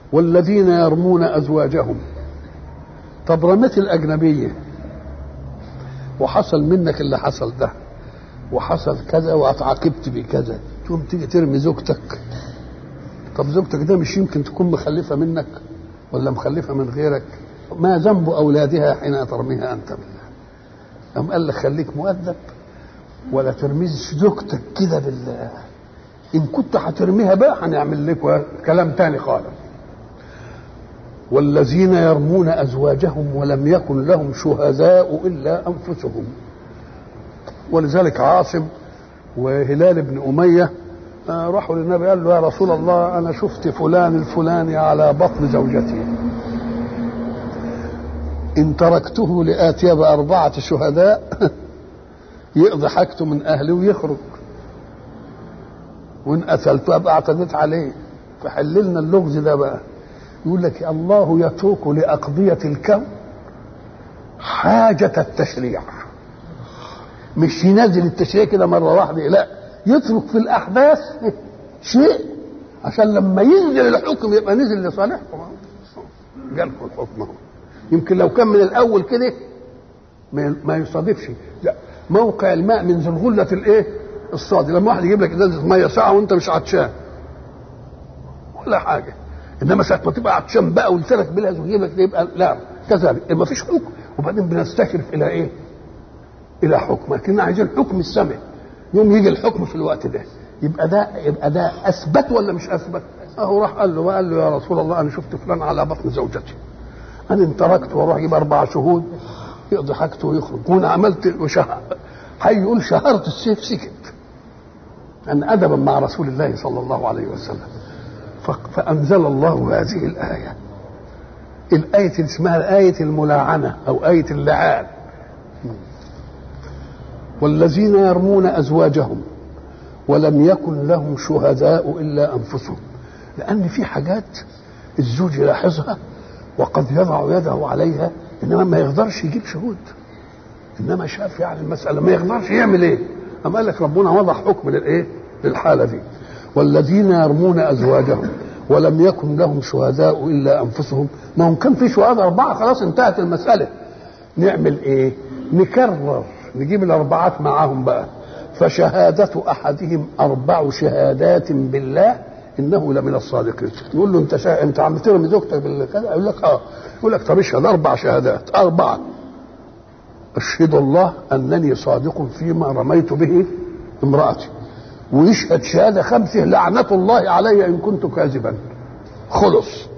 والذين يرمون ازواجهم طب رميت الاجنبيه وحصل منك اللي حصل ده وحصل كذا واتعاقبت بكذا تقوم تيجي ترمي زوجتك طب زوجتك ده مش يمكن تكون مخلفه منك ولا مخلفه من غيرك ما ذنب اولادها حين ترميها انت بالله قام قال لك خليك مؤدب ولا ترميش زوجتك كده بالله ان كنت هترميها بقى هنعمل لك كلام تاني خالص والذين يرمون ازواجهم ولم يكن لهم شهداء الا انفسهم ولذلك عاصم وهلال بن اميه راحوا للنبي قال له يا رسول الله انا شفت فلان الفلاني على بطن زوجتي ان تركته لاتي باربعه شهداء يقضي حاجته من اهله ويخرج وان قتلته ابقى اعتديت عليه فحللنا اللغز ده بقى يقول لك الله يترك لاقضيه الكون حاجه التشريع مش ينزل التشريع كده مره واحده لا يترك في الاحداث شيء عشان لما ينزل الحكم يبقى نزل لصالحكم جالكم الحكم اهو يمكن لو كان من الاول كده ما يصادفش لا موقع الماء من زلغلة الايه الصادي لما واحد يجيب لك ازازه ميه ساعه وانت مش عطشان ولا حاجه انما ساعه ما تبقى عطشان بقى ولسانك بلهز ويجيب لك يبقى لا كذلك ما فيش حكم وبعدين بنستشرف الى ايه؟ الى حكم لكن عايزين حكم السمع يوم يجي الحكم في الوقت ده يبقى ده يبقى ده اثبت ولا مش اثبت؟ اهو راح قال له وقال له يا رسول الله انا شفت فلان على بطن زوجتي انا ان تركت واروح اجيب اربع شهود يقضي حاجته ويخرج وانا عملت وشهر هيقول شهرت السيف سكت أن أدبا مع رسول الله صلى الله عليه وسلم فأنزل الله هذه الآية الآية اللي اسمها آية الملاعنة أو آية اللعان والذين يرمون أزواجهم ولم يكن لهم شهداء إلا أنفسهم لأن في حاجات الزوج يلاحظها وقد يضع يده عليها إنما ما يقدرش يجيب شهود انما شاف يعني المساله ما يقدرش يعمل ايه اما قال لك ربنا وضع حكم للايه للحاله دي والذين يرمون ازواجهم ولم يكن لهم شهداء الا انفسهم ما هم كان في شهداء اربعه خلاص انتهت المساله نعمل ايه نكرر نجيب الاربعات معاهم بقى فشهادة أحدهم أربع شهادات بالله إنه لمن الصادقين يقول له أنت شا... أنت عم ترمي زوجتك بالكذا يقول لك أه يقول لك طب اشهد أربع شهادات أربعة أشهد الله أنني صادق فيما رميت به امرأتي ويشهد شهادة خمسة لعنة الله علي إن كنت كاذبا خلص